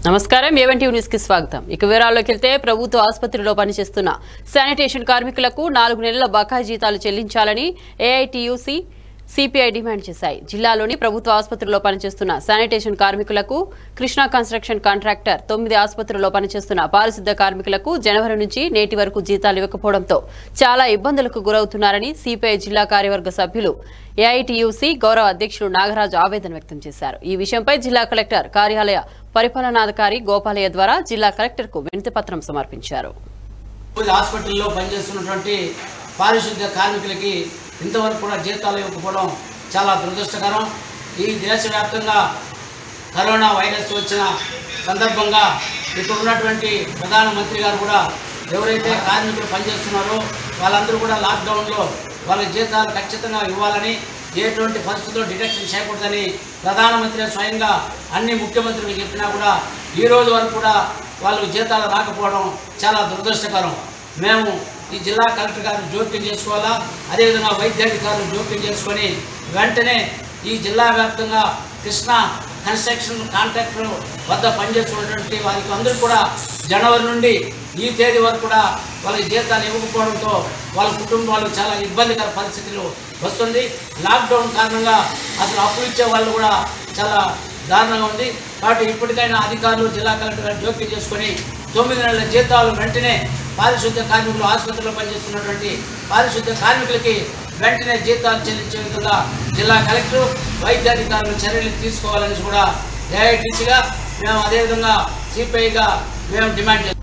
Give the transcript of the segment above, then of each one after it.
నమస్కారం ఏవెంటీ న్యూస్ కి స్వాగతం ఇక వివరాల్లోకి వెళ్తే ప్రభుత్వ ఆసుపత్రిలో పనిచేస్తున్న శానిటేషన్ కార్మికులకు నాలుగు నెలల బకాయి జీతాలు చెల్లించాలని ఏఐటియుసి సిపిఐ డిమాండ్ చేశాయి జిల్లాలోని ప్రభుత్వ ఆసుపత్రిలో పనిచేస్తున్న శానిటేషన్ కార్మికులకు కృష్ణా కన్స్ట్రక్షన్ కాంట్రాక్టర్ తొమ్మిది ఆసుపత్రుల్లో పనిచేస్తున్న పారిశుద్ధ కార్మికులకు జనవరి నుంచి నేటి వరకు జీతాలు ఇవ్వకపోవడంతో చాలా ఇబ్బందులకు గురవుతున్నారని సిపిఐ జిల్లా కార్యవర్గ సభ్యులు ఏఐటియుసి గౌరవ అధ్యక్షులు నాగరాజు ఆవేదన వ్యక్తం చేశారు ఈ విషయంపై జిల్లా కలెక్టర్ కార్యాలయ పరిపాలనాధికారి గోపాలయ్య ద్వారా జిల్లా కలెక్టర్కు వినతిపత్రం సమర్పించారు రోజు హాస్పిటల్లో పనిచేస్తున్నటువంటి పారిశుద్ధ్య కార్మికులకి ఇంతవరకు కూడా జీతాలు ఇవ్వకపోవడం చాలా దురదృష్టకరం ఈ దేశవ్యాప్తంగా కరోనా వైరస్ వచ్చిన సందర్భంగా ఇక్కడ ఉన్నటువంటి ప్రధానమంత్రి గారు కూడా ఎవరైతే కార్మికులు పనిచేస్తున్నారో వాళ్ళందరూ కూడా లాక్డౌన్లో వాళ్ళ జీతాలు ఖచ్చితంగా ఇవ్వాలని ఎటువంటి పరిస్థితుల్లో డిటెక్షన్ చేయకూడదని ప్రధానమంత్రి స్వయంగా అన్ని ముఖ్యమంత్రులు చెప్పినా కూడా ఈ రోజు వరకు కూడా వాళ్ళకు జీతాలు రాకపోవడం చాలా దురదృష్టకరం మేము ఈ జిల్లా కలెక్టర్ గారు జోక్యం చేసుకోవాలా అదేవిధంగా వైద్యాధికారులు జోక్యం చేసుకొని వెంటనే ఈ జిల్లా వ్యాప్తంగా కృష్ణా కన్స్ట్రక్షన్ కాంట్రాక్టర్ వద్ద పనిచేస్తున్నటువంటి వారికి అందరూ కూడా జనవరి నుండి ఈ తేదీ వరకు కూడా వాళ్ళకి జీతాలు ఇవ్వకపోవడంతో వాళ్ళ కుటుంబాలు చాలా ఇబ్బందికర పరిస్థితులు వస్తుంది లాక్డౌన్ కారణంగా అసలు అప్పు ఇచ్చే వాళ్ళు కూడా చాలా దారుణంగా ఉంది కాబట్టి ఇప్పటికైనా అధికారులు జిల్లా కలెక్టర్ గారు జోక్యం చేసుకొని తొమ్మిది నెలల జీతాలు వెంటనే పారిశుద్ధ్య కార్మికులు ఆసుపత్రిలో పనిచేస్తున్నటువంటి పారిశుద్ధ్య కార్మికులకి వెంటనే జీతాలు చెల్లించే విధంగా జిల్లా కలెక్టర్ వైద్యాధికారులు చర్యలు తీసుకోవాలని కూడా ఏఐటీసీగా మేము అదేవిధంగా సిపిఐగా మేము డిమాండ్ చేస్తాం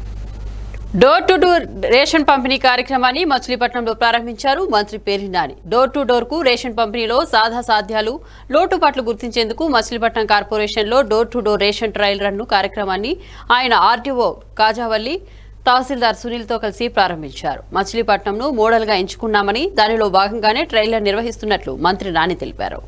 డోర్ టు డోర్ రేషన్ పంపిణీ కార్యక్రమాన్ని మచిలీపట్నంలో ప్రారంభించారు మంత్రి Perni Nani door to door కు రేషన్ పంపిణీలో సాధా సాధ్యాలు లోటుపాట్లు గుర్తించేందుకు మచిలీపట్నం కార్పొరేషన్ లో door to door ration trial run కార్యక్రమాన్ని ఆయన ఆర్డీఓ కాజావల్లి తహసీల్దార్ సునీల్ తో కలిసి ప్రారంభించారు మచిలీపట్నంను మోడల్ గా ఎంచుకున్నామని దానిలో భాగంగానే ట్రయల్ రన్ నిర్వహిస్తున్నట్లు మంత్రి నాని తెలిపారు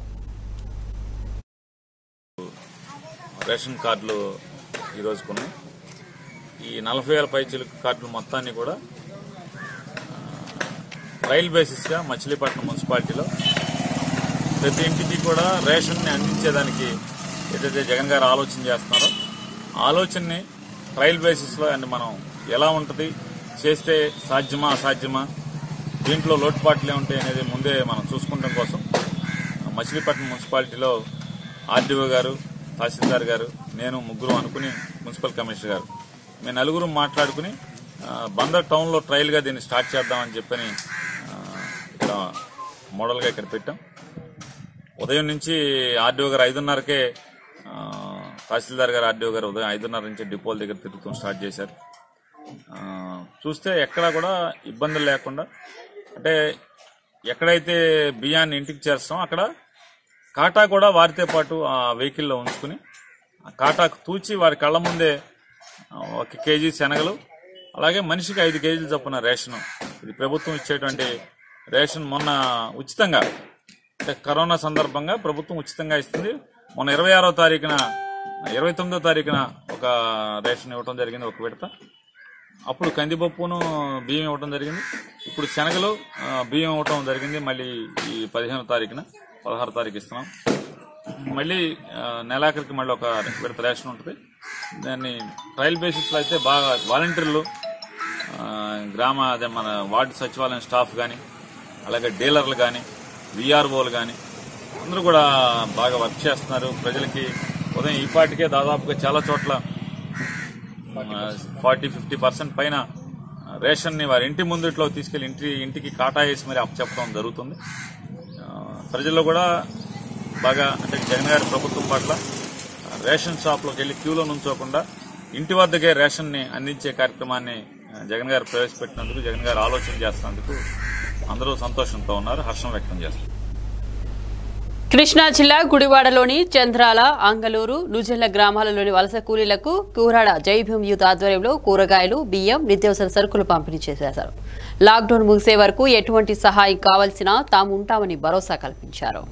రేషన్ కార్డులు ఈరోజు కొన్ని ఈ నలభై వేల పైచీల కార్డులు మొత్తాన్ని కూడా ఆ, ట్రయల్ బేసిస్గా మచిలీపట్నం మున్సిపాలిటీలో ప్రతి ఇంటికి కూడా రేషన్ని అందించేదానికి ఏదైతే జగన్ గారు ఆలోచన చేస్తున్నారో ఆ ఆలోచనని ట్రయల్ బేసిస్లో అండ్ మనం ఎలా ఉంటుంది చేస్తే సాధ్యమా అసాధ్యమా దీంట్లో లోటుపాట్లు ఏముంటాయి అనేది ముందే మనం చూసుకుంటాం కోసం మచిలీపట్నం మున్సిపాలిటీలో ఆర్డీఓ గారు తహసీల్దార్ గారు నేను ముగ్గురు అనుకుని మున్సిపల్ కమిషనర్ గారు మేము నలుగురు మాట్లాడుకుని ఆ, బందర్ టౌన్లో ట్రయల్గా దీన్ని స్టార్ట్ చేద్దామని చెప్పని ఆ, ఇక్కడ మోడల్గా ఇక్కడ పెట్టాం ఉదయం నుంచి ఆర్డీఓ గారు ఐదున్నరకే ఆ, తహసీల్దార్ గారు ఆర్డీఓ గారు ఉదయం ఐదున్నర నుంచి డిపోల దగ్గర తిరుగుతూ స్టార్ట్ చేశారు ఆ, చూస్తే ఎక్కడా కూడా ఇబ్బందులు లేకుండా అంటే ఎక్కడైతే బియ్యాన్ని ఇంటికి చేస్తామో అక్కడ కాటా కూడా వారితో పాటు ఆ వెహికల్లో ఉంచుకుని ఆ కాటాకు తూచి వారి కళ్ళ ముందే ఆ, ఒక కేజీ శనగలు అలాగే మనిషికి ఐదు కేజీలు చొప్పున రేషను ఇది ప్రభుత్వం ఇచ్చేటువంటి రేషన్ మొన్న ఉచితంగా అంటే కరోనా సందర్భంగా ప్రభుత్వం ఉచితంగా ఇస్తుంది మొన్న ఇరవై ఆరో తారీఖున ఇరవై తొమ్మిదో తారీఖున ఒక రేషన్ ఇవ్వడం జరిగింది ఒక విడత అప్పుడు కందిపప్పును బియ్యం ఇవ్వడం జరిగింది ఇప్పుడు శనగలు ఆ, బియ్యం ఇవ్వడం జరిగింది మళ్ళీ ఈ పదిహేనో తారీఖున పదహారు తారీఖు ఇస్తున్నాం మళ్ళీ ఆ, నెలాఖరికి మళ్ళీ ఒక విడత రేషన్ ఉంటుంది దాన్ని ట్రయల్ బేసిస్లో అయితే బాగా వాలంటీర్లు ఆ, గ్రామ అదే మన వార్డు సచివాలయం స్టాఫ్ కానీ అలాగే డీలర్లు కానీ విఆర్ఓలు కానీ అందరూ కూడా బాగా వర్క్ చేస్తున్నారు ప్రజలకి ఉదయం ఈ పాటికే దాదాపుగా చాలా చోట్ల ఫార్టీ ఫిఫ్టీ పర్సెంట్ పైన రేషన్ని వారి ఇంటి ముందుట్లో తీసుకెళ్లి ఇంటి ఇంటికి కాటా వేసి మరి అప్పచెప్పడం జరుగుతుంది ఆ, ప్రజల్లో కూడా బాగా అంటే జగన్ గారి ప్రభుత్వం పట్ల ఆ, రేషన్ షాప్లోకి వెళ్ళి క్యూలో నుంచోకుండా ఇంటి వద్దకే రేషన్ని అందించే కార్యక్రమాన్ని ఆ, జగన్ గారు ప్రవేశపెట్టినందుకు జగన్ గారు ఆలోచన చేస్తున్నందుకు అందరూ సంతోషంతో ఉన్నారు హర్షం వ్యక్తం చేస్తున్నారు కృష్ణా జిల్లా గుడివాడలోని చంద్రాల అంగలూరు నుజెల్ల గ్రామాలలోని వలస కూలీలకు కూరాడ జైభీం యూత్ ఆధ్వర్యంలో కూరగాయలు బియ్యం నిత్యావసర సరుకులు పంపిణీ చేశారు లాక్డౌన్ ముగిసే వరకు ఎటువంటి సహాయం కావాల్సినా తాము ఉంటామని భరోసా కల్పించారు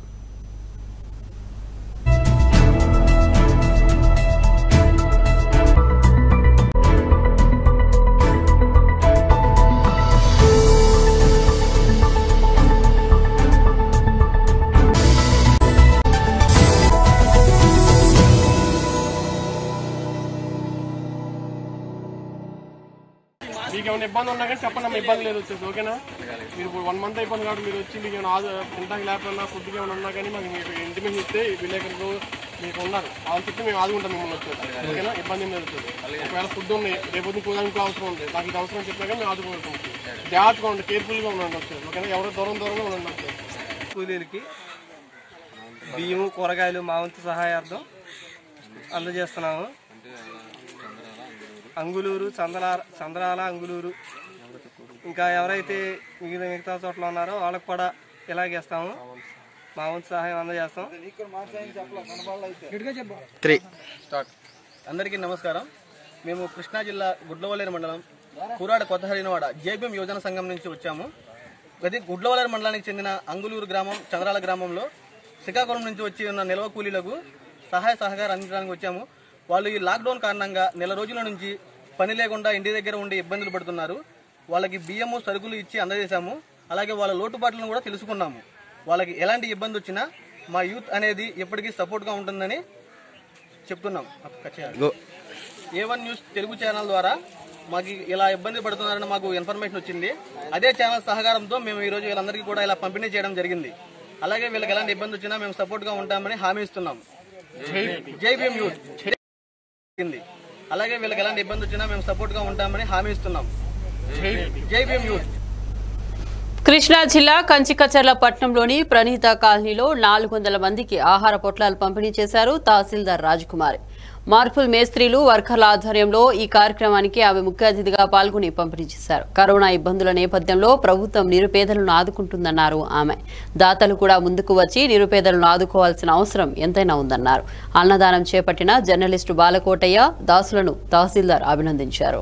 మీకు ఏమైనా ఇబ్బంది ఉన్నా కానీ చెప్పండి అమ్మా ఇబ్బంది లేదు వచ్చేసి ఓకేనా మీరు ఇప్పుడు వన్ మంత్ అయిపోయింది కాబట్టి మీరు వచ్చి మీకు ఏమైనా ఆదు తింటాకి లేకపోయినా ఫుడ్కి ఏమైనా ఉన్నా కానీ మాకు మీకు ఇంటి మీద ఇస్తే ఈ విలేకరులు మీకు ఉన్నారు వాళ్ళని చెప్తే మేము ఆదుకుంటాం మిమ్మల్ని వచ్చేసి ఓకేనా ఇబ్బంది ఏం జరుగుతుంది ఒకవేళ ఫుడ్ ఉంది రేపు కూడా ఇంకో అవసరం ఉంది నాకు ఇది అవసరం చెప్పినా కానీ మేము ఆదుకుంటాం జాగ్రత్తగా ఉండండి కేర్ఫుల్గా ఉండండి వచ్చేసి ఓకేనా ఎవరో దూరం దూరంగా ఉండండి వచ్చేసి కూలీలకి బియ్యము కూరగాయలు మా వంతు సహాయార్థం అందజేస్తున్నాము అంగులూరు చంద్రాల చంద్రాల అంగులూరు ఇంకా ఎవరైతే మిగిలిన మిగతా చోట్ల ఉన్నారో వాళ్ళకి కూడా ఇలాగే ఇస్తాము మా వంతు సహాయం అందజేస్తాం త్రీ స్టార్ట్ అందరికీ నమస్కారం మేము కృష్ణా జిల్లా గుడ్లవల్లేరు మండలం కూరాడ కొత్త హరినవాడ జేబీఎం యువజన సంఘం నుంచి వచ్చాము గది గుడ్లవల్లేరు మండలానికి చెందిన అంగులూరు గ్రామం చంద్రాల గ్రామంలో శ్రీకాకుళం నుంచి వచ్చి ఉన్న నిల్వ కూలీలకు సహాయ సహకారం అందించడానికి వచ్చాము వాళ్ళు ఈ లాక్డౌన్ కారణంగా నెల రోజుల నుంచి పని లేకుండా ఇంటి దగ్గర ఉండి ఇబ్బందులు పడుతున్నారు వాళ్ళకి బియ్యము సరుకులు ఇచ్చి అందజేశాము అలాగే వాళ్ళ లోటుపాట్లను కూడా తెలుసుకున్నాము వాళ్ళకి ఎలాంటి ఇబ్బంది వచ్చినా మా యూత్ అనేది ఎప్పటికీ సపోర్ట్గా ఉంటుందని చెప్తున్నాం A one news Telugu channel ద్వారా మాకు ఇలా ఇబ్బంది పడుతున్నారని మాకు ఇన్ఫర్మేషన్ వచ్చింది అదే ఛానల్ సహకారంతో మేము ఈరోజు వీళ్ళందరికీ కూడా ఇలా పంపిణీ చేయడం జరిగింది అలాగే వీళ్ళకి ఎలాంటి ఇబ్బంది వచ్చినా మేము సపోర్ట్గా ఉంటామని హామీ ఇస్తున్నాం జై భీమ్ యూత్ జరిగింది అలాగే వీళ్ళకి ఎలాంటి ఇబ్బంది వచ్చినా మేము సపోర్ట్గా ఉంటామని హామీ ఇస్తున్నాం జై భీమ్ యూత్ కృష్ణా జిల్లా కంచికచర్ల పట్టణంలోని ప్రణీత కాలనీలో నాలుగు వందల మందికి ఆహార పొట్లాలు పంపిణీ చేశారు తహసీల్దార్ రాజకుమారి మార్పుల్ మేస్త్రీలు వర్కర్ల ఆధ్వర్యంలో ఈ కార్యక్రమానికి ఆమె ముఖ్య అతిథిగా పాల్గొని పంపిణీ చేశారు కరోనా ఇబ్బందుల నేపథ్యంలో ప్రభుత్వం నిరుపేదలను ఆదుకుంటుందన్నారు ఆమె దాతలు కూడా ముందుకు వచ్చి నిరుపేదలను ఆదుకోవాల్సిన అవసరం ఎంతైనా ఉందన్నారు అన్నదానం చేపట్టిన జర్నలిస్టు బాలకోటయ్య దాసులను తహసీల్దార్ అభినందించారు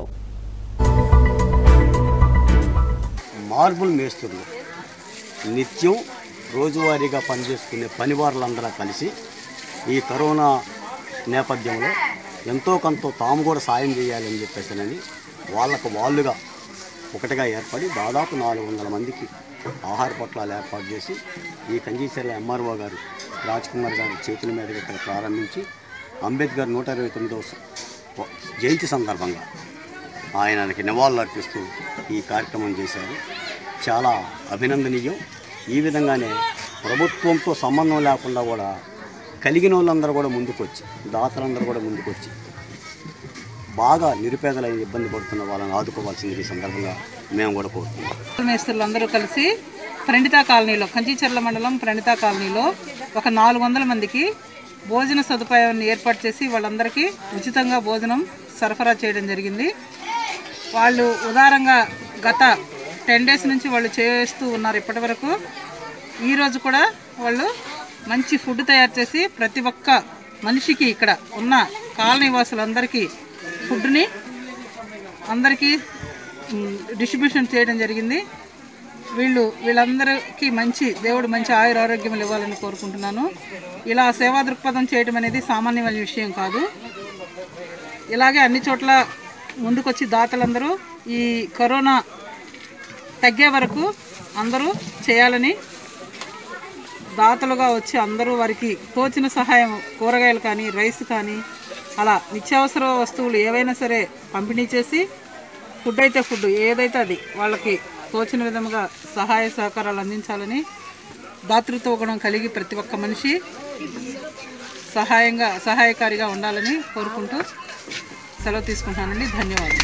మార్బుల్ మేస్త్రులు నిత్యం రోజువారీగా పనిచేసుకునే పనివారులందరూ కలిసి ఈ కరోనా నేపథ్యంలో ఎంతో కొంత తాము కూడా సాయం చేయాలని చెప్పేసానని వాళ్ళకు వాళ్ళుగా ఒకటిగా ఏర్పడి దాదాపు నాలుగు వందల మందికి ఆహార పొట్లాలు ఏర్పాటు చేసి ఈ కంజీచర్ల ఎంఆర్ఓ గారు రాజ్ కుమార్ గారి చేతుల మీదుగా ఇక్కడ ప్రారంభించి అంబేద్కర్ నూట ఇరవై తొమ్మిదవ స- జయంతి సందర్భంగా ఆయనకి నివాళులు అర్పిస్తూ ఈ కార్యక్రమం చేశారు చాలా అభినందనీయం ఈ విధంగానే ప్రభుత్వంతో సంబంధం లేకుండా కూడా కలిగిన వాళ్ళందరూ కూడా ముందుకొచ్చి దాతలందరూ కూడా ముందుకొచ్చి బాగా నిరుపేదలై ఇబ్బంది పడుతున్న వాళ్ళని ఆదుకోవాల్సింది ఈ సందర్భంగా మేము కూడా కోరుతున్నాం మేస్త్రులు అందరూ కలిసి ప్రణితా కాలనీలో కంచిచర్ల మండలం ప్రణితా కాలనీలో ఒక నాలుగు వందల మందికి భోజన సదుపాయాన్ని ఏర్పాటు చేసి వాళ్ళందరికీ ఉచితంగా భోజనం సరఫరా చేయడం జరిగింది వాళ్ళు ఉదారంగా గత టెన్ డేస్ నుంచి వాళ్ళు చేస్తూ ఉన్నారు ఇప్పటి వరకు ఈరోజు కూడా వాళ్ళు మంచి ఫుడ్ తయారు చేసి ప్రతి ఒక్క మనిషికి ఇక్కడ ఉన్న కాలనీ వాసులందరికీ ఫుడ్ని అందరికీ మ్, డిస్ట్రిబ్యూషన్ చేయడం జరిగింది వీళ్ళు వీళ్ళందరికీ మంచి దేవుడు మంచి ఆయుర ఆరోగ్యములు ఇవ్వాలని కోరుకుంటున్నాను ఇలా సేవా దృక్పథం చేయడం అనేది సామాన్యమైన విషయం కాదు ఇలాగే అన్ని చోట్ల ముందుకొచ్చి దాతలందరూ ఈ కరోనా తగ్గే వరకు అందరూ చేయాలని దాతలుగా వచ్చి అందరూ వారికి తోచిన సహాయం కూరగాయలు కానీ రైస్ కానీ అలా నిత్యావసర వస్తువులు ఏవైనా సరే పంపిణీ చేసి ఫుడ్ అయితే ఫుడ్ ఏదైతే అది వాళ్ళకి తోచిన విధముగా సహాయ సహకారాలు అందించాలని దాతృత్వ గుణం కలిగి ప్రతి ఒక్క మనిషి సహాయంగా సహాయకారిగా ఉండాలని కోరుకుంటూ సెలవు తీసుకుంటానండి ధన్యవాదాలు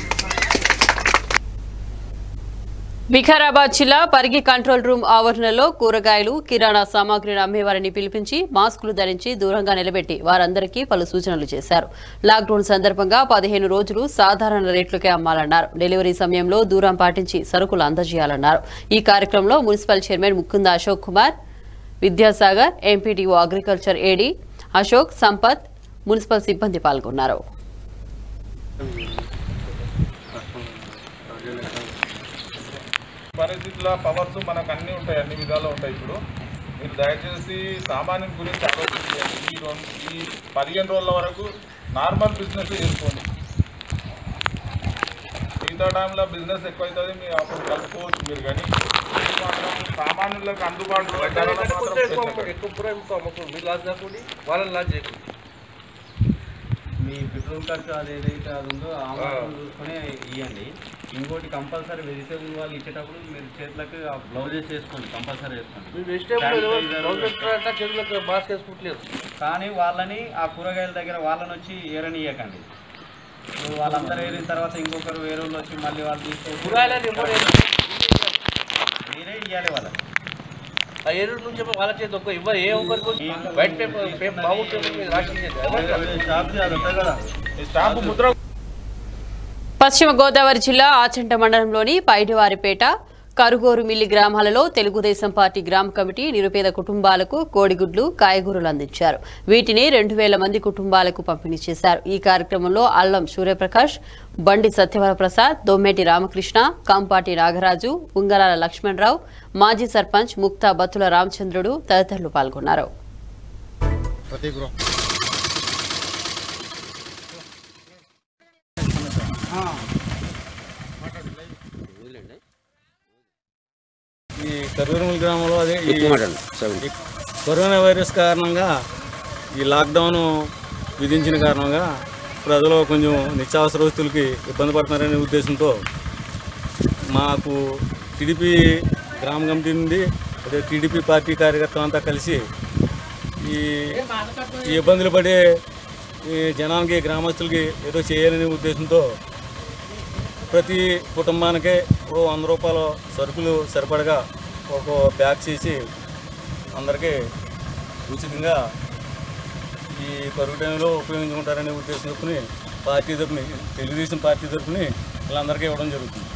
వికారాబాద్ జిల్లా పరిగి కంట్రోల్ రూమ్ ఆవరణలో కూరగాయలు కిరాణా సామాగ్రిని అమ్మేవారిని పిలిపించి మాస్కులు ధరించి దూరంగా నిలబెట్టి వారందరికీ పలు సూచనలు చేశారు లాక్డౌన్ సందర్భంగా పదిహేను రోజులు సాధారణ రేట్లకే అమ్మాలన్నారు డెలివరీ సమయంలో దూరం పాటించి సరుకులు అందజేయాలన్నారు ఈ కార్యక్రమంలో municipal chairman Mukunda Ashok Kumar Vidyasagar MPDO agriculture AD Ashok Sampath municipal సిబ్బంది పాల్గొన్నారు పరిస్థితుల పవర్స్ మనకు అన్నీ ఉంటాయి అన్ని విధాలు ఉంటాయి ఇప్పుడు మీరు దయచేసి సామాన్యం గురించి ఆలోచించండి ఈ రెండు ఈ పదిహేను రోజుల వరకు నార్మల్ బిజినెస్ చేసుకోండి మిగతా టైంలో బిజినెస్ ఎక్కువ అవుతుంది మీరు అప్పుడు కలుపుకోవచ్చు మీరు కానీ ఇది మాత్రం సామాన్యులకు అందుబాటులో ధరలు మాత్రం పెంచకండి. ఎక్కువ అమ్ముకోండి మీరు లాస్ కాకుండా వాళ్ళని లాస్ చేయకండి మీ బిడ్డ రూమ్ ఖర్చు అది ఏదైతే అది ఉందో ఆ మాత్రం చూసుకొని ఇవ్వండి ఇంకోటి కంపల్సరీ వెజిటేబుల్ వాళ్ళు ఇచ్చేటప్పుడు మీరు చేతులకు ఆ బ్లౌజెస్ వేసుకోండి కంపల్సరీ వేసుకోండి వెజిటేబుల్ చేతులకు బాస్ వేసుకుంటలేదు కానీ వాళ్ళని ఆ కూరగాయల దగ్గర వాళ్ళని వచ్చి ఏరనియకండి ఇప్పుడు వాళ్ళందరూ ఏరిన తర్వాత ఇంకొకరు వేరే వాళ్ళు వచ్చి మళ్ళీ వాళ్ళు తీసుకో మీరే ఇవ్వాలి వాళ్ళకి ఆ ఏడు నుంచి వాళ్ళ చేతి ఒక్క ఇవ్వరు ఏ ఒక్కరికి వైట్ పేపర్ పేపర్ బాబు పేపర్ మీద రాసి స్టాఫ్ అది ఉంటుంది కదా ఈ స్టాంపు ముద్ర పశ్చిమ గోదావరి జిల్లా ఆచంట మండలంలోని పైడివారిపేట కరుగోరు మిల్లి గ్రామాలలో తెలుగుదేశం పార్టీ గ్రామ కమిటీ నిరుపేద కుటుంబాలకు కోడిగుడ్లు కాయగూరలు అందించారు వీటిని రెండు వేల మంది కుటుంబాలకు పంపిణీ చేశారు ఈ కార్యక్రమంలో అల్లం సూర్యప్రకాష్ బండి సత్యవర ప్రసాద్ దొమ్మేటి రామకృష్ణ కంపాటి నాగరాజు ఉంగరాల లక్ష్మణరావు మాజీ సర్పంచ్ ముక్తా బత్తుల రామచంద్రుడు తదితరులు పాల్గొన్నారు ఈ కరూరుమల్ గ్రామంలో అదే ఈ ఈ కరోనా వైరస్ కారణంగా ఈ లాక్డౌన్ విధించిన కారణంగా ప్రజలు కొంచెం నిత్యావసర వస్తువులకి ఇబ్బంది పడుతున్నారనే ఉద్దేశంతో మాకు టీడీపీ గ్రామ కమిటీ నుండి అదే టీడీపీ పార్టీ కార్యకర్తలంతా కలిసి ఈ ఈ ఇబ్బందులు పడే ఈ జనానికి గ్రామస్తులకి ఏదో చేయాలనే ఉద్దేశంతో ప్రతి కుటుంబానికి ఓ వంద రూపాయల సరుకులు సరిపడగా ఒక ప్యాక్ చేసి అందరికీ ఉచితంగా ఈ కరువు టైంలో ఉపయోగించుకుంటారనే ఉద్దేశం తరపుని పార్టీ తరపుని తెలుగుదేశం పార్టీ తరపుని వీళ్ళందరికీ ఇవ్వడం జరుగుతుంది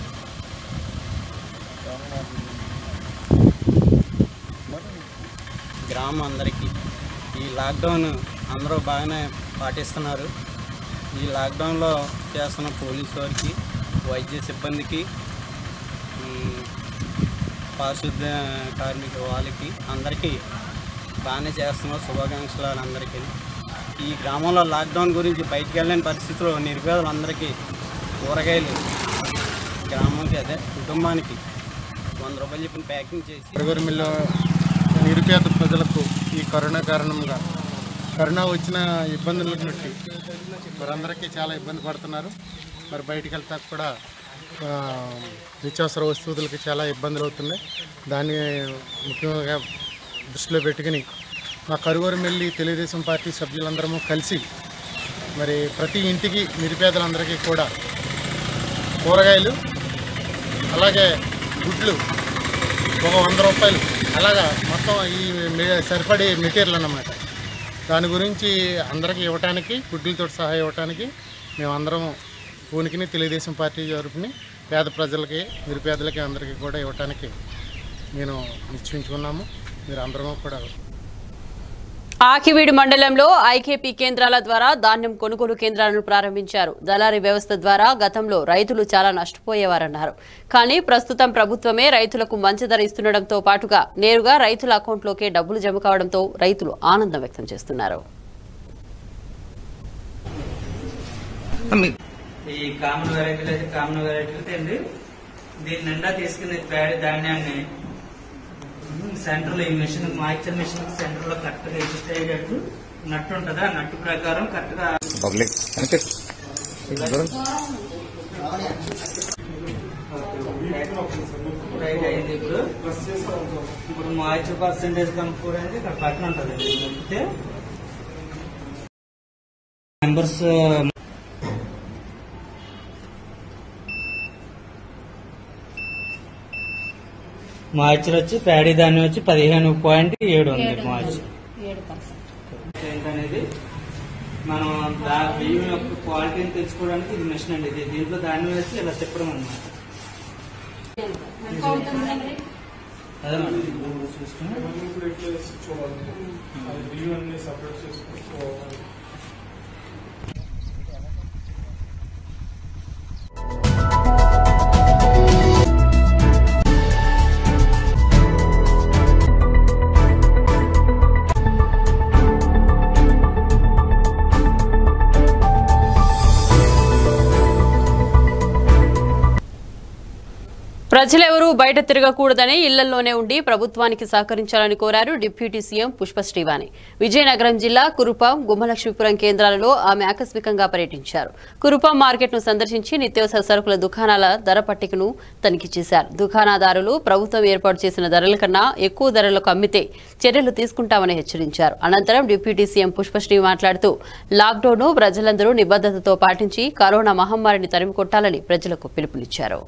గ్రామం అందరికీ ఈ లాక్డౌన్ అందరూ బాగానే పాటిస్తున్నారు ఈ లాక్డౌన్లో చేస్తున్న పోలీసు వారికి వైద్య సిబ్బందికి ఉమ్, పారిశుద్ధ కార్మిక వాళ్ళకి అందరికీ బాగానే చేస్తున్నారు శుభాకాంక్షలు వాళ్ళందరికీ ఈ గ్రామంలో లాక్డౌన్ గురించి బయటికి వెళ్ళలేని పరిస్థితిలో నిరుపేదలందరికీ కూరగాయలు గ్రామంకి అదే కుటుంబానికి వంద రూపాయలు చెప్పిన ప్యాకింగ్ చేసి అరగరిమిల్లో నిరుపేద ప్రజలకు ఈ కరోనా కారణంగా కరోనా వచ్చిన ఇబ్బందులను బట్టి వారందరికీ చాలా ఇబ్బంది పడుతున్నారు మరి బయటికి వెళ్తా కూడా ఆ, నిత్యావసర వస్తువులకి చాలా ఇబ్బందులు అవుతున్నాయి దాన్ని ముఖ్యంగా దృష్టిలో పెట్టుకుని మా కరువూరు మెల్లి తెలుగుదేశం పార్టీ సభ్యులందరము కలిసి మరి ప్రతి ఇంటికి నిరుపేదలందరికీ కూడా కూరగాయలు అలాగే గుడ్లు ఒక వంద రూపాయలు అలాగా మొత్తం ఈ మె- సరిపడే మెటీరియల్ అన్నమాట దాని గురించి అందరికీ ఇవ్వటానికి గుడ్లతో సహా ఇవ్వటానికి మేమందరం పూనికిని తెలుగుదేశం పార్టీ తరపుని పేద ప్రజలకి నిరుపేదలకి అందరికీ కూడా ఇవ్వటానికి నేను నిశ్చయించుకున్నాము మీరు అందరము కూడా ఆకివీడు మండలంలో ఐకేపీ కేంద్రాల ద్వారా ధాన్యం కొనుగోలు కేంద్రాలను ప్రారంభించారు దళారీ వ్యవస్థ ద్వారా గతంలో రైతులు చాలా నష్టపోయేవారన్నారు కానీ ప్రస్తుతం ప్రభుత్వమే రైతులకు మంచి ధర ఇస్తుండటంతో పాటుగా నేరుగా రైతుల అకౌంట్లోకే డబ్బులు జమ కావడంతో రైతులు ఆనందం వ్యక్తం చేస్తున్నారు ఈ కామన్ వెరైటీలు అయితే కామన్ వెరైటీలు అండి దీని నిండా తీసుకునే పేడ ధాన్యాన్ని సెంటర్ లో ఈ మిషన్ మాయిశ్చర్ మిషన్ సెంటర్ లో కరెక్ట్ గా ఎగ్జిస్ట్ అయ్యేటట్టు నట్టు ఉంటదా నట్టు ప్రకారం కరెక్ట్ గా రైట్ అయింది ఇప్పుడు ఇప్పుడు మాయిశ్చర్ పర్సెంటేజ్ కనుక్కోవడానికి ఇక్కడ పక్కన ఉంటుంది నొక్కితే మెంబర్స్ మార్చర్ వచ్చి ప్యాడీ ధాన్యం వచ్చి పదిహేను పాయింట్ ఏడు ఉంది మార్చ్ ఏంటనేది మనం దా బియ్యం యొక్క క్వాలిటీని తెచ్చుకోవడానికి ఇది మిషన్ అండి ఇది దీంట్లో ధాన్యం వేసి ఇలా తిప్పడం అన్నమాట అదే మేడం చూసుకుని ప్రజలెవరూ బయట తిరగకూడదని ఇళ్లలోనే ఉండి ప్రభుత్వానికి సహకరించాలని కోరారు డిప్యూటీ సీఎం పుష్ప శ్రీవాణి విజయనగరం జిల్లా కురుపాం గుమ్మలక్ష్మీపురం కేంద్రాలలో ఆమె ఆకస్మికంగా పర్యటించారు కురుపాం మార్కెట్ను సందర్శించి నిత్యావసర సరుకుల దుకాణాల ధర పట్టికను తనిఖీ చేశారు దుకాణదారులు ప్రభుత్వం ఏర్పాటు చేసిన ధరల కన్నా ఎక్కువ ధరలకు అమ్మితే చర్యలు తీసుకుంటామని హెచ్చరించారు అనంతరం డిప్యూటీ సీఎం పుష్పశ్రీ మాట్లాడుతూ లాక్డౌన్ను ప్రజలందరూ నిబద్ధతతో పాటించి కరోనా మహమ్మారిని తరిమి కొట్టాలని ప్రజలకు పిలుపునిచ్చారు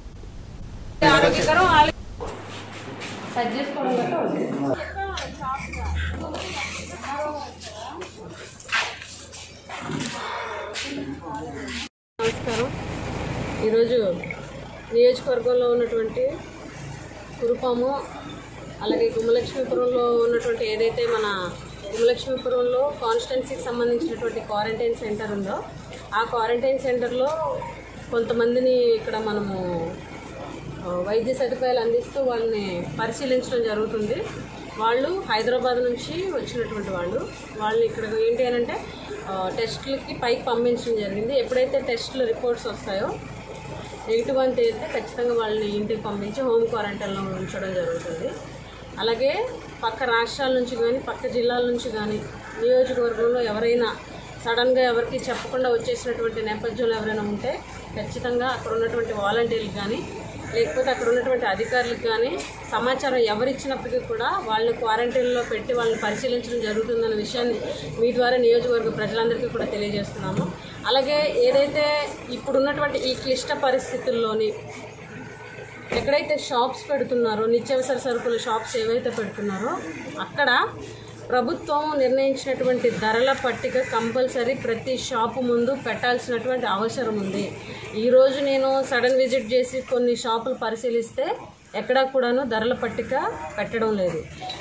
నమస్కారం ఈరోజు నియోజకవర్గంలో ఉన్నటువంటి కురుపాము అలాగే గుమ్మలక్ష్మీపురంలో ఉన్నటువంటి ఏదైతే మన గుమ్మలక్ష్మీపురంలో కాన్స్టిట్యున్సీకి సంబంధించినటువంటి క్వారంటైన్ సెంటర్ ఉందో ఆ క్వారంటైన్ సెంటర్లో కొంతమందిని ఇక్కడ మనము ఆ, వైద్య సదుపాయాలు అందిస్తూ వాళ్ళని పరిశీలించడం జరుగుతుంది వాళ్ళు హైదరాబాద్ నుంచి వచ్చినటువంటి వాళ్ళు వాళ్ళు ఇక్కడ ఏంటి అని అంటే ఆ, టెస్టులకి పైకి పంపించడం జరిగింది ఎప్పుడైతే టెస్టుల రిపోర్ట్స్ వస్తాయో నెగిటివ్ అని తేలితే ఖచ్చితంగా వాళ్ళని ఇంటికి పంపించి హోమ్ క్వారంటైన్లో ఉంచడం జరుగుతుంది అలాగే పక్క రాష్ట్రాల నుంచి కానీ పక్క జిల్లాల నుంచి కానీ నియోజకవర్గంలో ఎవరైనా సడన్గా ఎవరికి చెప్పకుండా వచ్చేసినటువంటి నేపథ్యంలో ఎవరైనా ఉంటే ఖచ్చితంగా అక్కడ ఉన్నటువంటి వాలంటీర్లకు కానీ లేకపోతే అక్కడ ఉన్నటువంటి అధికారులకు కానీ సమాచారం ఎవరిచ్చినప్పటికీ కూడా వాళ్ళని క్వారంటైన్లో పెట్టి వాళ్ళని పరిశీలించడం జరుగుతుందన్న విషయాన్ని మీ ద్వారా నియోజకవర్గ ప్రజలందరికీ కూడా తెలియజేస్తున్నాము అలాగే ఏదైతే ఇప్పుడున్నటువంటి ఈ క్లిష్ట పరిస్థితుల్లోని ఎక్కడైతే షాప్స్ పెడుతున్నారో నిత్యావసర సరుకుల షాప్స్ ఏవైతే పెడుతున్నారో అక్కడ ప్రభుత్వం నిర్ణయించినటువంటి ధరల పట్టిక కంపల్సరీ ప్రతి షాపు ముందు పెట్టాల్సినటువంటి అవసరం ఉంది ఈరోజు నేను సడన్ విజిట్ చేసి కొన్ని షాపులు పరిశీలిస్తే ఎక్కడా కూడాను ధరల పట్టిక పెట్టడం లేదు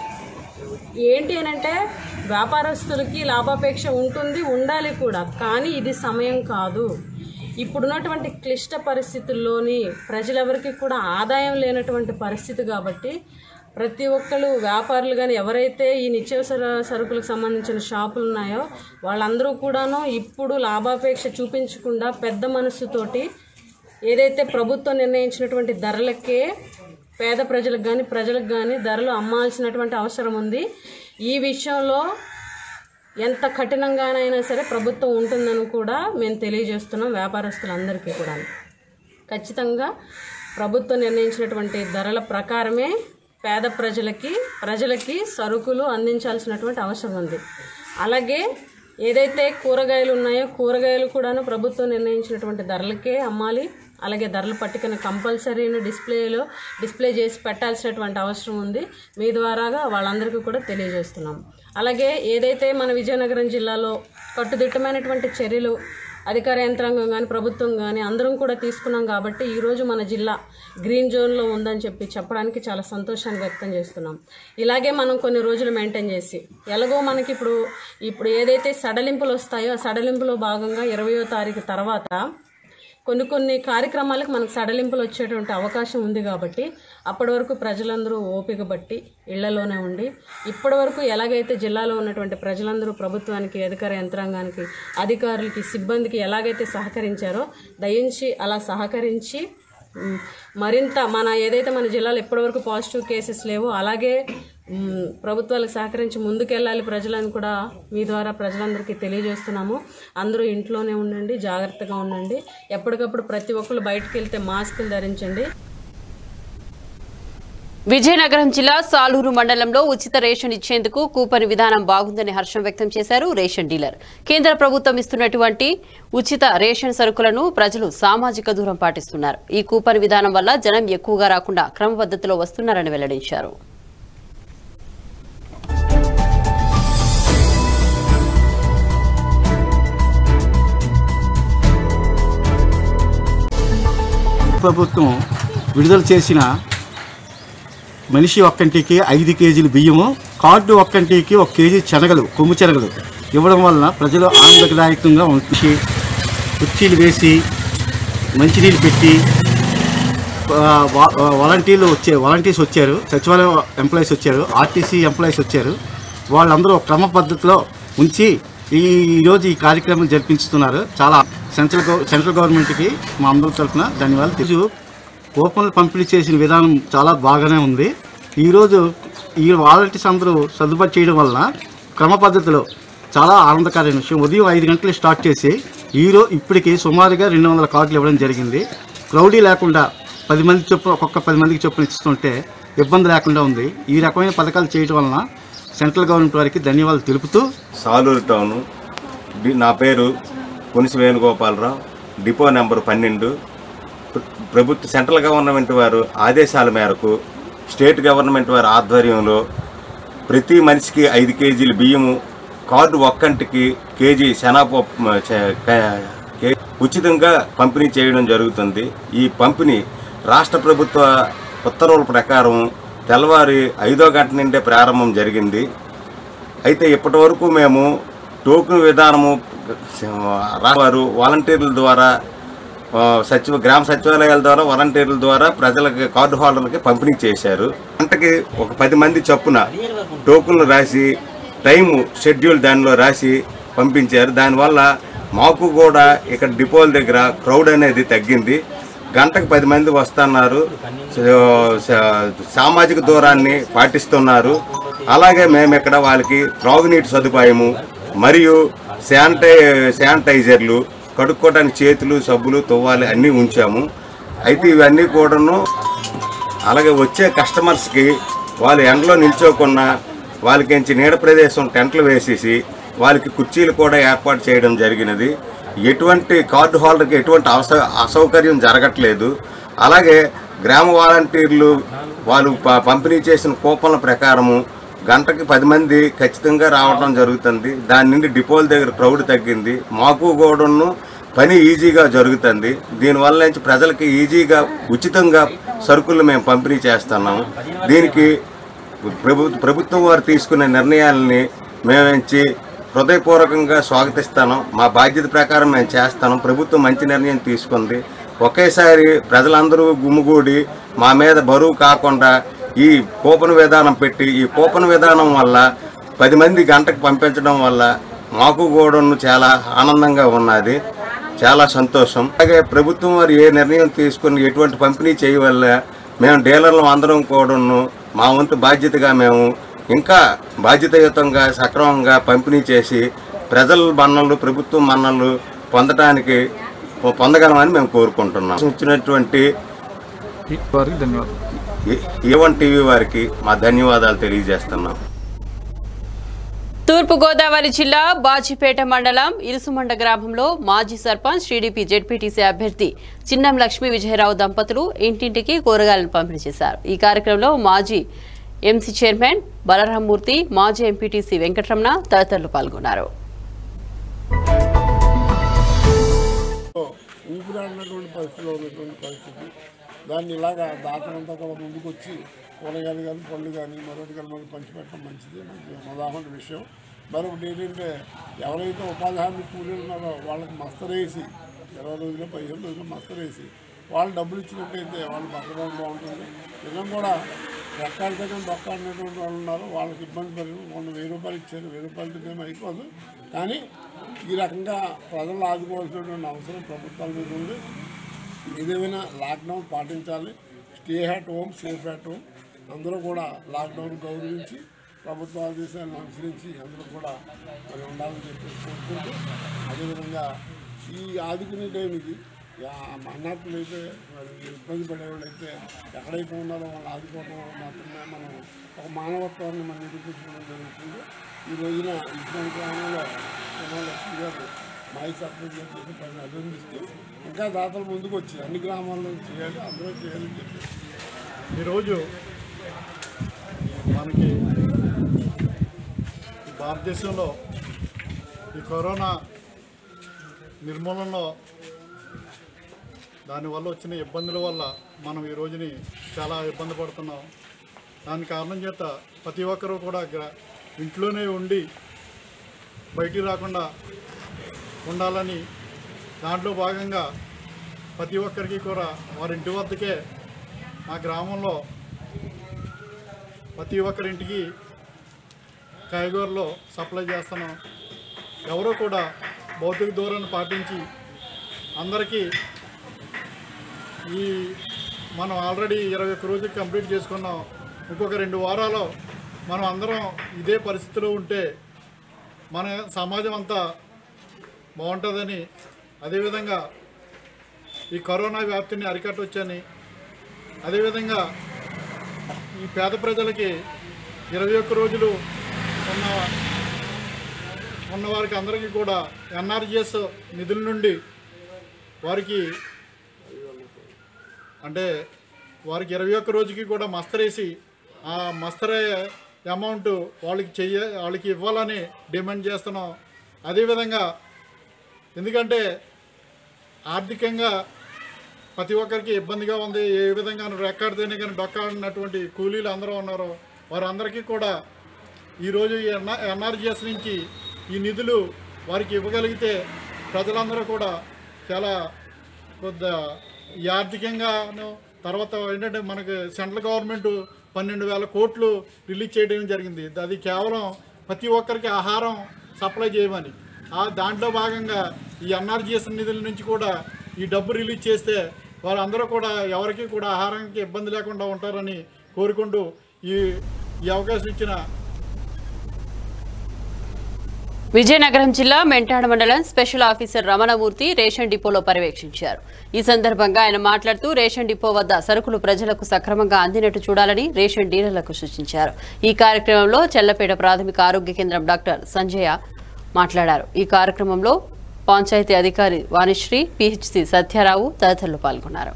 ఏంటి అని అంటే వ్యాపారస్తులకి లాభాపేక్ష ఉంటుంది ఉండాలి కూడా కానీ ఇది సమయం కాదు ఇప్పుడున్నటువంటి క్లిష్ట పరిస్థితుల్లోని ప్రజలెవరికి కూడా ఆదాయం లేనటువంటి పరిస్థితి కాబట్టి ప్రతి ఒక్కరు వ్యాపారులు కానీ ఎవరైతే ఈ నిత్యావసర సరుకులకు సంబంధించిన షాపులు ఉన్నాయో వాళ్ళందరూ కూడాను ఇప్పుడు లాభాపేక్ష చూపించకుండా పెద్ద మనస్సుతోటి ఏదైతే ప్రభుత్వం నిర్ణయించినటువంటి ధరలకే పేద ప్రజలకు కానీ ప్రజలకు కానీ ధరలు అమ్మాల్సినటువంటి అవసరం ఉంది ఈ విషయంలో ఎంత కఠినంగానైనా సరే ప్రభుత్వం ఉంటుందని కూడా మేము తెలియజేస్తున్నాం వ్యాపారస్తులందరికీ కూడా ఖచ్చితంగా ప్రభుత్వం నిర్ణయించినటువంటి ధరల ప్రకారమే పేద ప్రజలకి ప్రజలకి సరుకులు అందించాల్సినటువంటి అవసరం ఉంది అలాగే ఏదైతే కూరగాయలు ఉన్నాయో కూరగాయలు కూడాను ప్రభుత్వం నిర్ణయించినటువంటి ధరలకే అమ్మాలి అలాగే ధరల పట్టికను కంపల్సరీను డిస్ప్లేలో డిస్ప్లే చేసి పెట్టాల్సినటువంటి అవసరం ఉంది మీ ద్వారాగా వాళ్ళందరికీ కూడా తెలియజేస్తున్నాం అలాగే ఏదైతే మన విజయనగరం జిల్లాలో కట్టుదిట్టమైనటువంటి చర్యలు అధికార యంత్రాంగం కానీ ప్రభుత్వం కానీ అందరం కూడా తీసుకున్నాం కాబట్టి ఈరోజు మన జిల్లా గ్రీన్ జోన్లో ఉందని చెప్పి చెప్పడానికి చాలా సంతోషాన్ని వ్యక్తం చేస్తున్నాం ఇలాగే మనం కొన్ని రోజులు మెయింటైన్ చేసి ఎలాగో మనకి ఇప్పుడు ఇప్పుడు ఏదైతే సడలింపులు వస్తాయో ఆ సడలింపులో భాగంగా ఇరవయో తారీఖు తర్వాత కొన్ని కొన్ని కార్యక్రమాలకు మనకు సడలింపులు వచ్చేటువంటి అవకాశం ఉంది కాబట్టి అప్పటి వరకు ప్రజలందరూ ఓపిక బట్టి ఇళ్లలోనే ఉండి ఇప్పటి వరకు ఎలాగైతే జిల్లాలో ఉన్నటువంటి ప్రజలందరూ ప్రభుత్వానికి అధికార యంత్రాంగానికి అధికారులకి సిబ్బందికి ఎలాగైతే సహకరించారో దయించి అలా సహకరించి ఉమ్, మరింత మన ఏదైతే మన జిల్లాలో ఇప్పటివరకు పాజిటివ్ కేసెస్ లేవో అలాగే ఉమ్, ప్రభుత్వాలకు సహకరించి ముందుకెళ్ళాలి ప్రజలను కూడా మీ ద్వారా ప్రజలందరికీ తెలియజేస్తున్నాము అందరూ ఇంట్లోనే ఉండండి జాగ్రత్తగా ఉండండి ఎప్పటికప్పుడు ప్రతి ఒక్కరు బయటకు వెళ్తే మాస్కులు ధరించండి విజయనగరం జిల్లా సాలూరు మండలంలో ఉచిత రేషన్ ఇచ్చేందుకు కూపన్ విధానం బాగుందని హర్షం వ్యక్తం చేశారు రేషన్ డీలర్ కేంద్ర ప్రభుత్వం ఇస్తున్నటువంటి ఉచిత రేషన్ సరుకులను ప్రజలు సామాజిక దూరం పాటిస్తున్నారు ఈ కూపన్ విధానం వల్ల జనం ఎక్కువగా రాకుండా క్రమపద్ధతిలో వస్తున్నారని వెల్లడించారు ప్రభుత్వం విడుదల చేసిన మనిషి ఒక్కంటికి ఐదు కేజీలు బియ్యము కార్డు ఒక్కంటికి ఒక కేజీ శనగలు కొమ్ము శనగలు ఇవ్వడం వలన ప్రజలు ఆనందదాయకంగా ఉంచి కుర్చీలు వేసి మంచినీళ్ళు పెట్టి ఆ, వా- వాలంటీర్లు వచ్చే వాలంటీర్స్ వచ్చారు సచివాలయం ఎంప్లాయీస్ వచ్చారు ఆర్టీసీ ఎంప్లాయీస్ వచ్చారు వాళ్ళందరూ ఒక క్రమ పద్ధతిలో ఉంచి ఈ ఈరోజు ఈ కార్యక్రమం జరిపించుతున్నారు చాలా సెంట్రల్ గవ సెంట్రల్ గవర్నమెంట్కి మా అందరి తరఫున ధన్యవాదాలు తెలుసు కూపన్లు పంపిణీ చేసిన విధానం చాలా బాగానే ఉంది ఈరోజు ఈ వాలంటీర్స్ అందరూ సర్దుబాటు చేయడం వలన క్రమ పద్ధతిలో చాలా ఆనందకరమైన విషయం ఉదయం ఐదు గంటలకు స్టార్ట్ చేసి ఈరో ఇప్పటికి సుమారుగా రెండు వందల కార్డులు ఇవ్వడం జరిగింది క్రౌడీ లేకుండా పది మంది చొప్పున ఒక్కొక్క పది మందికి చొప్పున ఇస్తుంటే ఇబ్బంది లేకుండా ఉంది ఈ రకమైన పథకాలు చేయడం వలన సెంట్రల్ గవర్నమెంట్ వారికి ధన్యవాదాలు తెలుపుతూ సాలూరు టౌను డి- నా పేరు కొనిసి వేణుగోపాలరావు డిపో నెంబర్ పన్నెండు ప్ర- ప్రభుత్వ సెంట్రల్ గవర్నమెంట్ వారు ఆదేశాల మేరకు స్టేట్ గవర్నమెంట్ వారి ఆధ్వర్యంలో ప్రతి మనిషికి ఐదు కేజీల బియ్యము కార్డు ఒక్కంటికి కేజీ శనగపప్పు మ, చ- క- కే- ఉచితంగా పంపిణీ చేయడం జరుగుతుంది ఈ పంపిణీ రాష్ట్ర ప్రభుత్వ ఉత్తర్వుల ప్రకారం తెల్లవారి ఐదో గంట నుండే ప్రారంభం జరిగింది అయితే ఇప్పటి వరకు మేము టోకెన్ విధానము వారు వాలంటీర్ల ద్వారా ఆ, సచివ గ్రామ సచివాలయాల ద్వారా వాలంటీర్ల ద్వారా ప్రజలకి కార్డు హోల్డర్లకి పంపిణీ చేశారు గంటకి ఒక పది మంది చొప్పున టోకెన్లు రాసి టైము షెడ్యూల్ దానిలో రాసి పంపించారు దానివల్ల మాకు కూడా ఇక్కడ డిపోల దగ్గర క్రౌడ్ అనేది తగ్గింది గంటకు పది మంది వస్తున్నారు స- స- సామాజిక దూరాన్ని పాటిస్తున్నారు అలాగే మేము ఇక్కడ వాళ్ళకి త్రాగునీటి సదుపాయము మరియు శానిటై శానిటైజర్లు కడుక్కోవడానికి చేతులు సబ్బులు తువ్వాలి అన్నీ ఉంచాము అయితే ఇవన్నీ కూడాను అలాగే వచ్చే కస్టమర్స్కి వాళ్ళు ఎండలో నిల్చోకుండా వాళ్ళకించి నీడ ప్రదేశం టెంట్లు వేసేసి వాళ్ళకి కుర్చీలు కూడా ఏర్పాటు చేయడం జరిగినది ఎటువంటి కార్డు హోల్డర్కి ఎటువంటి అవస అసౌకర్యం జరగట్లేదు అలాగే గ్రామ వాలంటీర్లు వాళ్ళు ప- పంపిణీ చేసిన కూపన్ల ప్రకారము గంటకి పది మంది ఖచ్చితంగా రావడం జరుగుతుంది దాని నుండి డిపోల దగ్గర క్రౌడ్ తగ్గింది మాకు కూడాను పని ఈజీగా జరుగుతుంది దీనివల్ల నుంచి ప్రజలకి ఈజీగా ఉచితంగా సరుకులు మేము పంపిణీ చేస్తున్నాము దీనికి ప్రభుత్వ ప్రభుత్వం వారు తీసుకునే నిర్ణయాలని మేమించి హృదయపూర్వకంగా స్వాగతిస్తాను మా బాధ్యత ప్రకారం మేము చేస్తాను ప్రభుత్వం మంచి నిర్ణయం తీసుకుంది ఒకేసారి ప్రజలందరూ గుమ్ముగూడి మా మీద బరువు కాకుండా ఈ కూపన్ విధానం పెట్టి ఈ కూపన్ విధానం వల్ల పది మంది గంటకు పంపించడం వల్ల మాకు కూడా చాలా ఆనందంగా ఉన్నది చాలా సంతోషం అలాగే ప్రభుత్వం వారు ఏ నిర్ణయం తీసుకుని ఎటువంటి పంపిణీ చేయవల్ల మేము డీలర్లు అందరం కూడాను మా వంతు బాధ్యతగా మేము ఇంకా బాధ్యతాయుతంగా సక్రమంగా పంపిణీ చేసి ప్రజల మన్నలు ప్రభుత్వం మన్నలు పొందడానికి పొందగలమని మేము కోరుకుంటున్నాం ఇచ్చినటువంటి వారికి ధన్యవాదాలు ఏవన్ టీవీ వారికి మా ధన్యవాదాలు తెలియజేస్తున్నాం తూర్పు గోదావరి జిల్లా బాజిపేట మండలం ఇరుసుమండ గ్రామంలో మాజీ సర్పంచ్ టీడీపీ జెడ్పీటీసీ అభ్యర్థి చిన్నం లక్ష్మీ విజయరావు దంపతులు ఇంటింటికి కూరగాయలను పంపిణీ చేశారు ఈ కార్యక్రమంలో మాజీ ఎంసీ చైర్మన్ బలరామూర్తి మాజీ ఎంపీటీసీ వెంకటరమణ తదితరులు పాల్గొన్నారు ఊపిరాడినటువంటి పరిస్థితిలో ఉన్నటువంటి పరిస్థితి దాన్ని ఇలాగా దాతనంతా కూడా ముందుకు వచ్చి కూరగాయలు కానీ పళ్ళు కానీ మరొకటి కానీ మనకి పంచిపెట్టడం మంచిది మంచి మదాహమైన విషయం మరొకటి ఏంటంటే ఎవరైతే ఉపాధి హామీ కూలీలు ఉన్నారో వాళ్ళకి మస్తరేసి ఇరవై రోజులు పదిహేను రోజులు మస్తరేసి వాళ్ళు డబ్బులు ఇచ్చినట్టయితే వాళ్ళు బతకడం బాగుంటుంది నిజం కూడా రెక్కాడి దగ్గర బొక్కాడినటువంటి వాళ్ళు ఉన్నారు వాళ్ళకి ఇబ్బంది పడి మొన్న వెయ్యి రూపాయలు ఇచ్చారు వెయ్యి రూపాయలతో మేము అయిపోదు కానీ ఈ రకంగా ప్రజలు ఆదుకోవాల్సినటువంటి అవసరం ప్రభుత్వాల మీద ఉంది ఏదేమైనా లాక్డౌన్ పాటించాలి stay at home safe at home అందరూ కూడా లాక్డౌన్ గౌరవించి ప్రభుత్వ ఆదేశాలను అనుసరించి అందరూ కూడా మరి ఉండాలని చెప్పి కోరుకుంటూ అదేవిధంగా ఈ ఆదుకునే టైంకి అన్నట్లు అయితే మరి ఇబ్బంది పడేవాళ్ళు అయితే ఎక్కడైతే ఉన్నారో వాళ్ళు ఆదుకోవడం మాత్రమే మనం ఒక మానవత్వాన్ని మనం నిరూపించడం జరుగుతుంది ఈ రోజున ఇటువంటి గ్రామంలో లక్ష్మి గారు మాజీ సర్పంచ్ గారు చేసిన పని అభినందిస్తూ ఇంకా దాతలు ముందుకు వచ్చి అన్ని గ్రామాల్లో చేయాలి అందరూ చేయాలని చెప్పి ఈరోజు మనకి ఈ భారతదేశంలో ఈ కరోనా నిర్మూలనలో దానివల్ల వచ్చిన ఇబ్బందుల వల్ల మనం ఈ రోజుని చాలా ఇబ్బంది పడుతున్నాం దాని కారణం చేత ప్రతి ఒక్కరూ కూడా గ్ర- ఇంట్లోనే ఉండి బయటికి రాకుండా ఉండాలని దాంట్లో భాగంగా ప్రతి ఒక్కరికి కూడా వారి ఇంటి వద్దకే మా గ్రామంలో ప్రతి ఒక్కరింటికి కాయగూరలు సప్లై చేస్తున్నాం ఎవరో కూడా భౌతిక దూరాన్ని పాటించి అందరికీ ఈ మనం ఆల్రెడీ ఇరవై ఒక్క రోజులు కంప్లీట్ చేసుకున్నాం ఇంకొక రెండు వారాలు మనం అందరం ఇదే పరిస్థితిలో ఉంటే మన సమాజం అంతా బాగుంటుందని అదేవిధంగా ఈ కరోనా వ్యాప్తిని అరికట్టవచ్చని అదేవిధంగా ఈ పేద ప్రజలకి ఇరవై ఒక్క రోజులు ఉన్న ఉన్న వారికి అందరికీ కూడా ఎన్ఆర్జిఎస్ నిధుల నుండి వారికి అంటే వారికి ఇరవై ఒక్క రోజుకి కూడా మస్తరేసి ఆ మస్తరే అమౌంట్ వాళ్ళకి చెయ్య వాళ్ళకి ఇవ్వాలని డిమాండ్ చేస్తున్నాం అదేవిధంగా ఎందుకంటే ఆర్థికంగా ప్రతి ఒక్కరికి ఇబ్బందిగా ఉంది ఏ విధంగా రెక్కాడితేనే కానీ డొక్కాడినటువంటి కూలీలు అందరూ ఉన్నారో వారందరికీ కూడా ఈరోజు ఈ ఎన్ఆర్ ఎన్ఆర్జిఎస్ నుంచి ఈ నిధులు వారికి ఇవ్వగలిగితే ప్రజలందరూ కూడా చాలా కొద్ద ఈ ఆర్థికంగాను తర్వాత ఏంటంటే మనకి సెంట్రల్ గవర్నమెంట్ పన్నెండు వేల కోట్లు రిలీజ్ చేయడం జరిగింది అది కేవలం ప్రతి ఒక్కరికి ఆహారం సప్లై చేయమని ఆ దాంట్లో భాగంగా ఈ ఎన్ఆర్జిఎస్ నిధుల నుంచి కూడా ఈ డబ్బు రిలీజ్ చేస్తే వారందరూ కూడా ఎవరికి కూడా ఆహారానికి ఇబ్బంది లేకుండా ఉంటారని కోరుకుంటూ ఈ ఈ అవకాశం ఇచ్చిన విజయనగరం జిల్లా మెంటాడ మండలం స్పెషల్ ఆఫీసర్ రమణమూర్తి రేషన్ డిపోలో పర్యవేక్షించారు ఈ సందర్భంగా ఆయన మాట్లాడుతూ రేషన్ డిపో వద్ద సరుకులు ప్రజలకు సక్రమంగా అందినట్టు చూడాలని రేషన్ డీలర్లకు సూచించారు ఈ కార్యక్రమంలో చెల్లపేట ప్రాథమిక ఆరోగ్య కేంద్రం డాక్టర్ సంజయ మాట్లాడారు ఈ కార్యక్రమంలో పంచాయతీ అధికారి వాణిశ్రీ పిహెచ్సి సత్యారావు తదితరులు పాల్గొన్నారు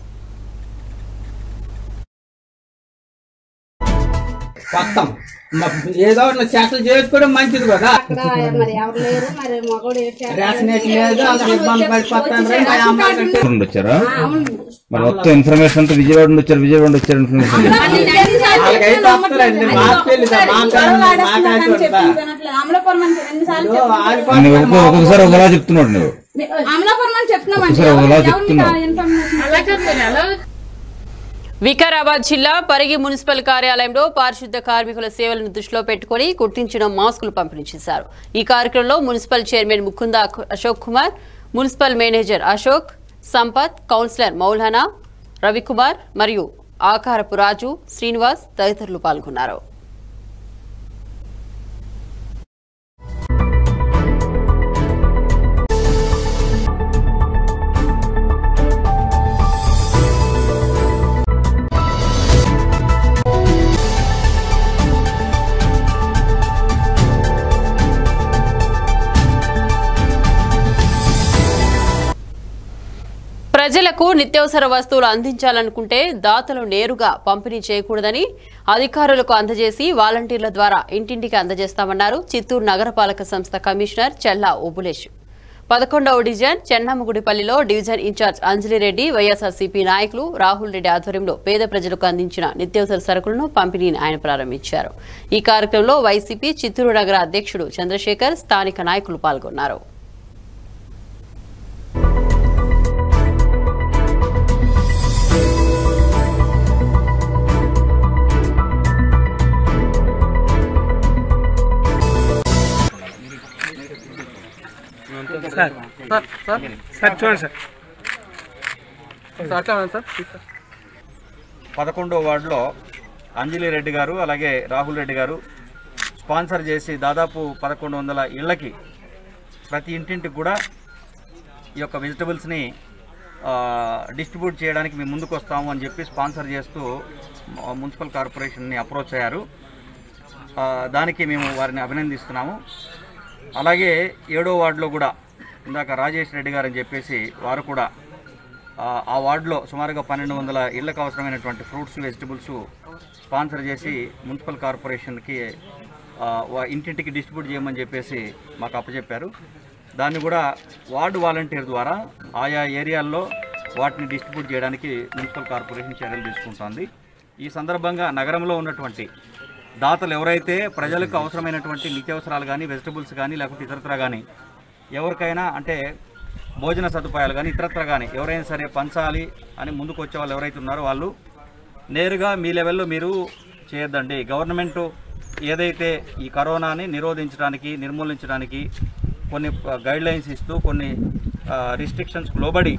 వస్తాం మ- ఏదో ఒకటి సెటిల్ చేసుకోవడం మంచిది కదా అక్కడ మరి ఎవరు లేరు మరి మగోడు ఏం చేస్తాడు? రేషన్ ఏటి లేదు అందరూ ఇబ్బంది పడిపోతాను రే, మా అమ్మ కంటే- నుండి వచ్చారా ఆ, అవును. మరి మొత్తం ఇన్ఫర్మేషన్ అంతా విజయవాడ నుండి వచ్చారు విజయవాడ నుండి వచ్చారు ఇన్ఫర్మేషన్ వాళ్ళకైతే వస్తారండి మాకు తెలీదా మాకు మాకు అమలాపురం అని ఎన్నిసార్లు నువ్వు ఒక్కొక్క- ఒక్కొక్కసారి ఒకలా చెప్తున్నాడు నువ్వు అమలాపురం అని చెప్తున్నామండి ఒకసారి ఒకలా ఎవరు- ఎవరు మీకు ఆ చెప్తున్నావు. ఇన్ఫర్మేషన్ అలా చెప్పారు అలా వికారాబాద్ జిల్లా పరిగి మున్సిపల్ కార్యాలయంలో పారిశుద్ధ కార్మికుల సేవలను దృష్టిలో పెట్టుకుని కుట్టించిన మాస్కులు పంపిణీ చేశారు ఈ కార్యక్రమంలో municipal chairman Mukunda Ashok Kumar municipal manager Ashok Sampath councillor Maulana Ravikumar మరియు ఆకారపు రాజు శ్రీనివాస్ తదితరులు పాల్గొన్నారు ప్రజలకు నిత్యావసర వస్తువులు అందించాలనుకుంటే దాతలు నేరుగా పంపిణీ చేయకూడదని అధికారులకు అందజేసి వాలంటీర్ల ద్వారా ఇంటింటికి అందజేస్తామన్నారు చిత్తూరు నగరపాలక సంస్థ కమిషనర్ చెల్లా ఓబులేష్ పదకొండవ డివిజన్ చెన్నమ్మగుడిపల్లిలో డివిజన్ ఇన్ఛార్జ్ అంజలిరెడ్డి వైఎస్ఆర్సీపీ నాయకులు రాహుల్ రెడ్డి ఆధ్వర్యంలో పేద ప్రజలకు అందించిన నిత్యావసర సరుకులను పంపిణీని ఆయన ప్రారంభించారు ఈ కార్యక్రమంలో వైసీపీ చిత్తూరు నగర అధ్యక్షుడు చంద్రశేఖర్ స్థానిక నాయకులు పాల్గొన్నారు సార్ సార్ సార్ సార్ చూడండి సార్ సార్ అట్లా ఉండండి సార్ ప్లీజ్ సార్ పదకొండో వార్డులో అంజలి రెడ్డి గారు అలాగే రాహుల్ రెడ్డి గారు స్పాన్సర్ చేసి దాదాపు పదకొండు వందల ఇళ్ళకి ప్రతి ఇంటింటికి కూడా ఈ యొక్క వెజిటబుల్స్ని డిస్ట్రిబ్యూట్ చేయడానికి మేము ముందుకు వస్తాము అని చెప్పి స్పాన్సర్ చేస్తూ మ- మున్సిపల్ కార్పొరేషన్ని అప్రోచ్ అయ్యారు ఆ, దానికి మేము వారిని అభినందిస్తున్నాము అలాగే ఏడో వార్డులో కూడా ఇందాక రాజేష్ రెడ్డి గారు అని చెప్పేసి వారు కూడా ఆ, ఆ వార్డులో సుమారుగా పన్నెండు వందల ఇళ్లకు అవసరమైనటువంటి ఫ్రూట్స్ వెజిటబుల్స్ స్పాన్సర్ చేసి మున్సిపల్ కార్పొరేషన్కి ఆ, వా- ఇంటింటికి డిస్ట్రిబ్యూట్ చేయమని చెప్పేసి మాకు అప్పచెప్పారు దాన్ని కూడా వార్డు వాలంటీర్ ద్వారా ఆయా ఏరియాల్లో వాటిని డిస్ట్రిబ్యూట్ చేయడానికి మున్సిపల్ కార్పొరేషన్ చర్యలు తీసుకుంటోంది ఈ సందర్భంగా నగరంలో ఉన్నటువంటి దాతలు ఎవరైతే ప్రజలకు అవసరమైనటువంటి నిత్యావసరాలు కానీ వెజిటబుల్స్ కానీ లేకపోతే ఇతరత్ర కానీ ఎవరికైనా అంటే భోజన సదుపాయాలు కానీ ఇతరత్ర కానీ ఎవరైనా సరే పంచాలి అని ముందుకు వచ్చే వాళ్ళు ఎవరైతే ఉన్నారో వాళ్ళు నేరుగా మీ లెవెల్లో మీరు చేయొద్దండి గవర్నమెంట్ ఏదైతే ఈ కరోనాని నిరోధించడానికి నిర్మూలించడానికి కొన్ని గైడ్ లైన్స్ ఇస్తూ కొన్ని రిస్ట్రిక్షన్స్ లోబడి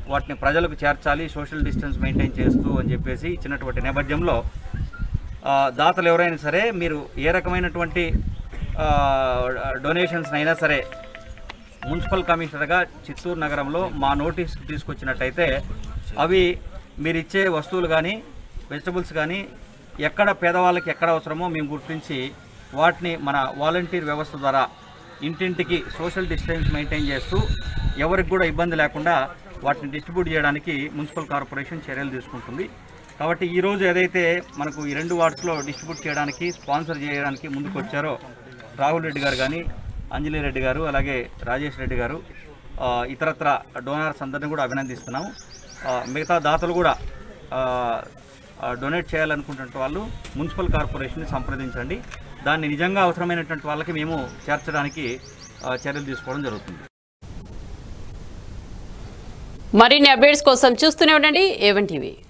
వాటిని ప్రజలకు చేర్చాలి సోషల్ డిస్టెన్స్ మెయింటైన్ చేస్తూ అని చెప్పేసి ఇచ్చినటువంటి నేపథ్యంలో ఆ, దాతలు ఎవరైనా సరే మీరు ఏ రకమైనటువంటి డొనేషన్స్ అయినా సరే మున్సిపల్ కమిషనర్గా చిత్తూరు నగరంలో మా నోటీస్ తీసుకొచ్చినట్టయితే అవి మీరు ఇచ్చే వస్తువులు కానీ వెజిటబుల్స్ కానీ ఎక్కడ పేదవాళ్ళకి ఎక్కడ అవసరమో మేము గుర్తించి వాటిని మన వాలంటీర్ వ్యవస్థ ద్వారా ఇంటింటికి సోషల్ డిస్టెన్స్ మెయింటైన్ చేస్తూ ఎవరికి కూడా ఇబ్బంది లేకుండా వాటిని డిస్ట్రిబ్యూట్ చేయడానికి మున్సిపల్ కార్పొరేషన్ చర్యలు తీసుకుంటుంది కాబట్టి ఈరోజు ఏదైతే మనకు ఈ రెండు వార్డ్స్లో డిస్ట్రిబ్యూట్ చేయడానికి స్పాన్సర్ చేయడానికి ముందుకు వచ్చారో రాహుల్ రెడ్డి గారు కానీ అంజలి రెడ్డి గారు అలాగే రాజేష్ రెడ్డి గారు ఆ, ఇతరత్ర డోనర్స్ అందరినీ కూడా అభినందిస్తున్నాము ఆ, మిగతా దాతలు కూడా ఆ, ఆ, డొనేట్ చేయాలనుకుంటున్న వాళ్ళు మున్సిపల్ కార్పొరేషన్ని సంప్రదించండి దాన్ని నిజంగా అవసరమైనటువంటి వాళ్ళకి మేము చేర్చడానికి ఆ, చర్యలు తీసుకోవడం జరుగుతుంది మరిన్ని అప్డేట్స్ కోసం చూస్తూనే ఉండండి ఏవన్ టీవీ